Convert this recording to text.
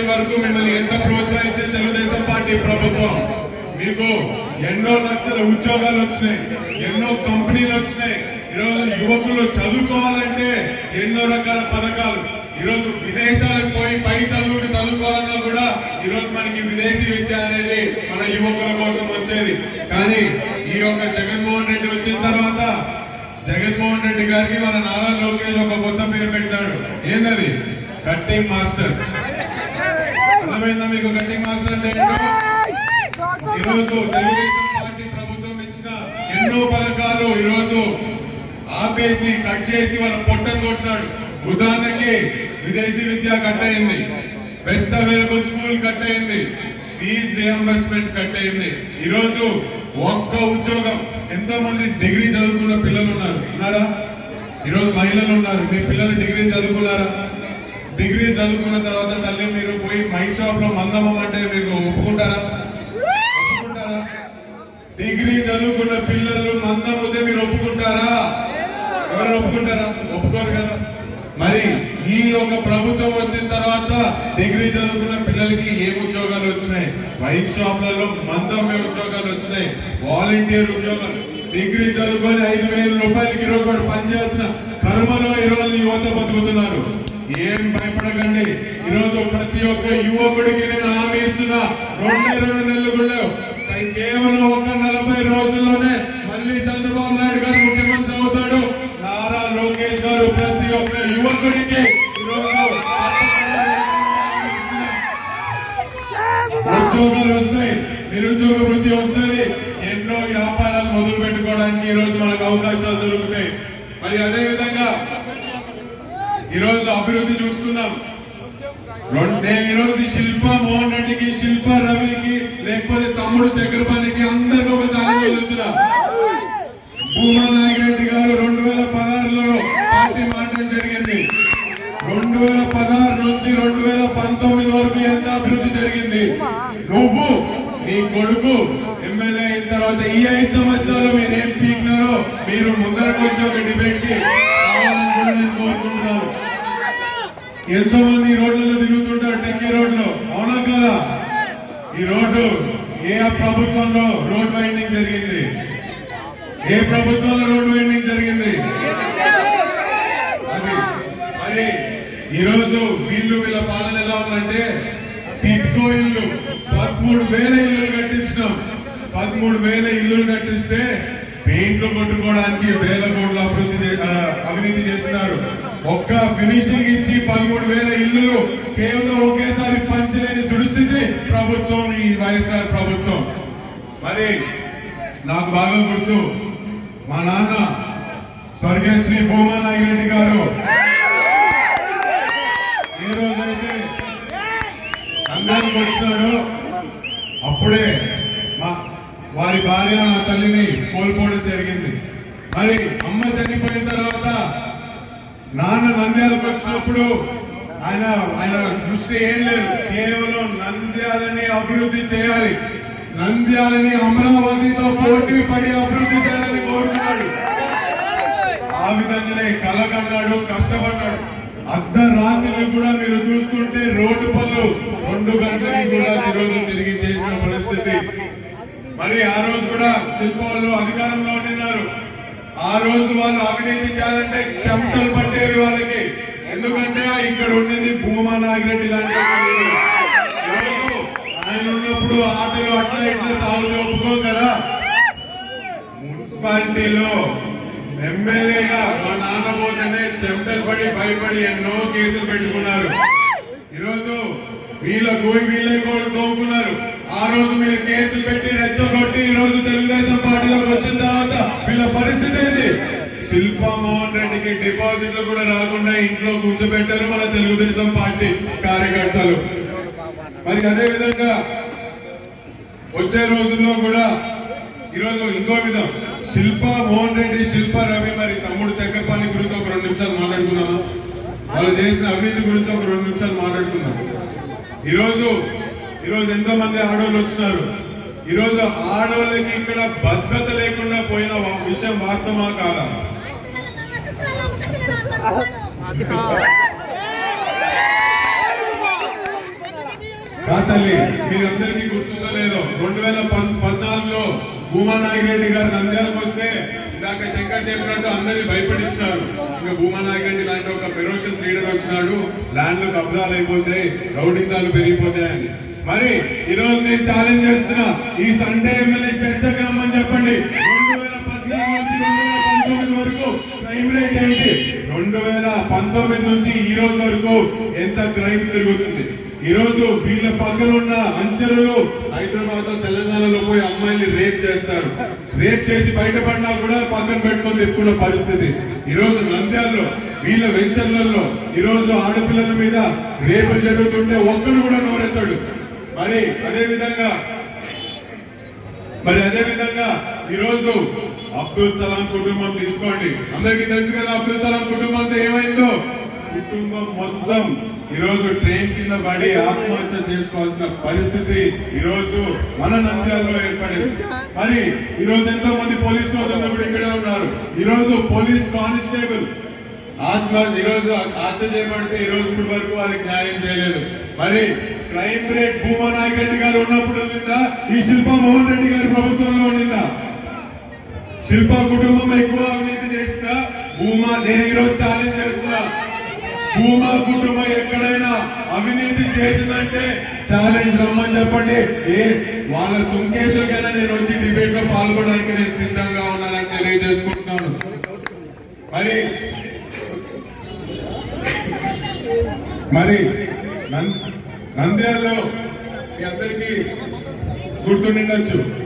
వరకు మిమ్మల్ని ఎంత ప్రోత్సహించింది తెలుగుదేశం పార్టీ ప్రభుత్వం మీకు ఎన్నో లక్షల ఉద్యోగాలు వచ్చినాయి ఎన్నో కంపెనీలు వచ్చినాయి ఈరోజు యువకులు చదువుకోవాలంటే ఎన్నో రకాల పథకాలు ఈరోజు విదేశాలకు పోయి పై చదువులు చదువుకోవాలన్నా కూడా ఈరోజు మనకి విదేశీ విద్య అనేది మన యువకుల కోసం వచ్చేది కానీ ఈ యొక్క జగన్మోహన్ రెడ్డి వచ్చిన తర్వాత జగన్మోహన్ రెడ్డి గారికి మన నారా లోకేష్ ఒక కొత్త పేరు పెట్టాడు ఏందది కట్టింగ్ మాస్టర్ అర్థమైందా మీకు కట్టింగ్ మాస్టర్ అంటే ఏంటో ఈరోజు తెలుగుదేశం పార్టీ ప్రభుత్వం ఇచ్చిన ఎన్నో పథకాలు ఈరోజు ఆపేసి కట్ చేసి వాళ్ళ పొట్టను కొట్టినాడు ఉదాహరణకి విదేశీ విద్య కట్ అయింది బెస్ట్ అవైలబుల్ స్కూల్ కట్ అయింది ఫీజ్ రియంబర్స్మెంట్ కట్ అయింది ఈరోజు ఒక్క ఉద్యోగం ఎంతో మంది డిగ్రీ చదువుకున్న పిల్లలు ఉన్నారు ఉన్నారా ఈరోజు మహిళలు ఉన్నారు మీ పిల్లలు డిగ్రీ చదువుకున్నారా డిగ్రీ చదువుకున్న తర్వాత తల్లి మీరు పోయి మైండ్ షాప్ లో మందమం అంటే మీకు ఒప్పుకుంటారా ఒప్పుకుంటారా డిగ్రీ చదువుకున్న పిల్లలు మందముతే మీరు ఒప్పుకుంటారా ఎవరు ఒప్పుకుంటారా ఒప్పుకోరు కదా మరి ఈ యొక్క ప్రభుత్వం వచ్చిన తర్వాత డిగ్రీ చదువుకున్న పిల్లలకి ఏ ఉద్యోగాలు వచ్చినాయి వైన్ షాప్లలో మందమ్మే ఉద్యోగాలు వచ్చినాయి వాలంటీర్ ఉద్యోగాలు డిగ్రీ చదువుకొని ఐదు వేల రూపాయలకి ఈరోజు వాడు పనిచేసిన కర్మలో ఈరోజు యువత బతుకుతున్నారు ఏం భయపడకండి ఈరోజు ప్రతి ఒక్క యువకుడికి నేను హామీ ఇస్తున్నా రెండే రెండు నెలలు కూడా కేవలం ఒక నలభై రోజుల్లోనే మళ్ళీ చంద్రబాబు నాయుడు గారు ముఖ్యమంత్రి అవుతాడు నారా లోకేష్ గారు ప్రతి ఒక్క యువకుడికి ఈరోజు హామీ ఇస్తున్నా. ఉద్యోగాలు వస్తాయి నిరుద్యోగ వృత్తి వస్తుంది ఎన్నో వ్యాపారాలు మొదలు పెట్టుకోవడానికి ఈ రోజు మనకు అవకాశాలు దొరుకుతాయి మరి అదే విధంగా ఈ రోజు అభివృద్ధి చూసుకుందాం రెండు- నేను ఈ రోజు శిల్ప మోహన్ రెడ్డికి శిల్ప రవికి లేకపోతే తమ్ముడు చక్రపాణికి అందరికి ఒక ఛాలెంజ్ వదులుతున్నా భూమా నాగిరెడ్డి గారు రెండు వేల పదహారులో పార్టీ మారడం జరిగింది రెండు వేల పదహారు నుంచి రెండు వేల పంతొమ్మిది వరకు ఎంత అభివృద్ధి జరిగింది నువ్వు నీ కొడుకు ఎమ్మెల్యే అయిన తర్వాత ఈ ఐదు సంవత్సరాలు మీరు ఏం పీకినారో మీరు ముందరకు వచ్చి ఒక డిబేట్ కి రావాలని కూడా నేను కోరుకుంటున్నాను ఎంతో మంది ఈ రోడ్లలో తిరుగుతుంటారు టెక్కి రోడ్లో అవునా కదా ఈ రోడ్డు ఏ ప్రభుత్వంలో రోడ్ వైండింగ్ జరిగింది ఏ ప్రభుత్వంలో రోడ్ వైండింగ్ జరిగింది అది మరి ఈరోజు వీళ్ళు వీళ్ళ పాలన ఎలా ఉందంటే టిట్కో ఇల్లు పదమూడు వేల ఇల్లులు కట్టించినాం పదమూడు వేల ఇల్లులు కట్టిస్తే పెయింట్లు కొట్టుకోవడానికి వేల కోట్ల అభివృద్ధి చే- ఆ, అవినీతి చేస్తున్నారు ఒక్క ఫినిషింగ్ ఇచ్చి పదమూడు వేల ఇల్లులు కేవలం ఒకేసారి పంచలేని దుస్థితి ప్రభుత్వం ఈ వైఎస్ఆర్ ప్రభుత్వం మరి నాకు బాగా గుర్తు మా నాన్న స్వర్గశ్రీ భూమా నాగిరెడ్డి గారు ఏ రోజైతే రంగానికి వచ్చినాడో అప్పుడే మా వారి భార్య నా తల్లిని కోల్పోవడం జరిగింది మరి అమ్మ చనిపోయిన తర్వాత నాన్న నంద్యాలకు వచ్చినప్పుడు ఆయన ఆయన దృష్టి ఏం లేదు కేవలం నంద్యాలని అభివృద్ధి చేయాలి నంద్యాలని అమరావతితో పోటీ పడి అభివృద్ధి చేయాలని కోరుకున్నాడు ఆ విధంగానే కలగన్నాడు కష్టపడ్డాడు అర్ధరాత్రిని కూడా మీరు చూసుకుంటే రోడ్డు పనులు రెండు గంటలకి కూడా ఈరోజు తిరిగి చేసిన పరిస్థితి మరి ఆ రోజు కూడా శిల్పాలు అధికారంలో ఉన్నారు ఆ రోజు వాళ్ళు అవినీతి చేయాలంటే చెమటలు పట్టేవి వాళ్ళకి ఎందుకంటే ఇక్కడ ఉండింది భూమా నాగిరెడ్డి లాంటి ఒక లీడర్. ఈరోజు ఆయన ఉన్నప్పుడు ఆటలు అట్లా ఇట్లా సాగుతూ ఒప్పుకో కదా మున్సిపాలిటీలో ఎమ్మెల్యేగా మా నాన్న పోతేనే చెమటలు పడి భయపడి ఎన్నో కేసులు పెట్టుకున్నారు ఈరోజు వీళ్ళ గోయి వీళ్ళే గోలు తోముకున్నారు ఆ రోజు మీరు కేసులు పెట్టి రెచ్చగొట్టి ఈ రోజు తెలుగుదేశం పార్టీలోకి వచ్చిన తర్వాత వీళ్ళ పరిస్థితి ఏంటి శిల్పా మోహన్ రెడ్డికి డిపాజిట్లు కూడా రాకుండా ఇంట్లో కూర్చోబెట్టారు మన తెలుగుదేశం పార్టీ కార్యకర్తలు మరి అదే విధంగా వచ్చే రోజుల్లో కూడా ఈరోజు ఇంకో విధం శిల్ప మోహన్ రెడ్డి శిల్ప రవి మరి తమ్ముడు చక్రపాణి గురించి ఒక రెండు నిమిషాలు మాట్లాడుకుందామా వాళ్ళు చేసిన అవినీతి గురించి ఒక రెండు నిమిషాలు మాట్లాడుకుందాం ఈరోజు ఈరోజు ఎంతో మంది ఆడవాళ్ళు వచ్చినారు ఈరోజు ఆడవాళ్ళకి ఇక్కడ భద్రత లేకుండా పోయిన వా- విషయం వాస్తవమా కాదా కాతల్లి మీరందరికీ గుర్తుందో లేదో రెండు వేల పద్- పద్నాలుగులో భూమా నాగిరెడ్డి గారు నంద్యాలకు వస్తే ఇందాక శంకర్ చెప్పినట్టు అందరినీ భయపడించినారు ఇంకా భూమా నాగిరెడ్డి లాంటి ఒక ఫెరోషియస్ లీడర్ వచ్చినాడు ల్యాండ్లు కబ్జాలు అయిపోతాయి రౌడింగ్సాలు పెరిగిపోతాయని మరి ఈ రోజు నేను ఛాలెంజ్ చేస్తున్నా ఈ సండే ఎమ్మెల్యే చర్చకు రమ్మని చెప్పండి రెండు వేల పద్నాలుగు నుంచి రెండు వేల పంతొమ్మిది వరకు క్రైమ్ రేట్ ఏంటి రెండు వేల పంతొమ్మిది నుంచి ఈ రోజు వరకు ఎంత క్రైమ్ పెరుగుతుంది ఈ రోజు వీళ్ళ పక్కన ఉన్న అంచెలు హైదరాబాద్ తెలంగాణలో పోయి అమ్మాయిని రేప్ చేస్తారు రేప్ చేసి బయటపడినా కూడా పక్కన పెట్టుకొని తిప్పుకున్న పరిస్థితి ఈ రోజు నంద్యాలలో వీళ్ళ వెంచర్లలో ఈ రోజు ఆడపిల్లల మీద రేపులు జరుగుతుంటే ఒక్కరు కూడా నోరెత్తాడు మరి అదే విధంగా మరి అదే విధంగా ఈ రోజు అబ్దుల్ సలాం కుటుంబం తీసుకోండి అందరికీ తెలుసు కదా అబ్దుల్ సలాం కుటుంబంతో ఏమైందో కుటుంబం మొత్తం ఈ రోజు ట్రైన్ కింద పడి ఆత్మహత్య చేసుకోవాల్సిన పరిస్థితి ఈ రోజు మన నంద్యాలలో ఏర్పడింది మరి ఈ రోజు ఎంతో మంది పోలీస్ సోదరులు కూడా ఇక్కడే ఉన్నారు ఈ రోజు పోలీస్ కానిస్టేబుల్ ఆత్మ ఈ రోజు హత్య చేయబడితే ఈ రోజు ఇప్పటి వరకు వాళ్ళకి న్యాయం చేయలేదు మరి క్రైమ్ రేట్ భూమా నాయక్ రెడ్డి గారు ఉన్నప్పుడు ఉండిందా ఈ శిల్పా మోహన్ రెడ్డి గారి ప్రభుత్వంలో ఉండిందా శిల్పా కుటుంబం ఎక్కువ అవినీతి చేసిందా భూమా నేను ఈ రోజు ఛాలెంజ్ చేస్తున్నా భూమా కుటుంబం ఎక్కడైనా అవినీతి చేసిందంటే ఛాలెంజ్ రమ్మని చెప్పండి ఏ వాళ్ళ సుంకేసులకైనా నేను వచ్చి డిబేట్ లో పాల్గొనడానికి నేను సిద్ధంగా ఉన్నానని తెలియజేసుకుంటున్నాను మరి మరి నం- నంద్యాలలో మీ అందరికీ గుర్తుండొచ్చు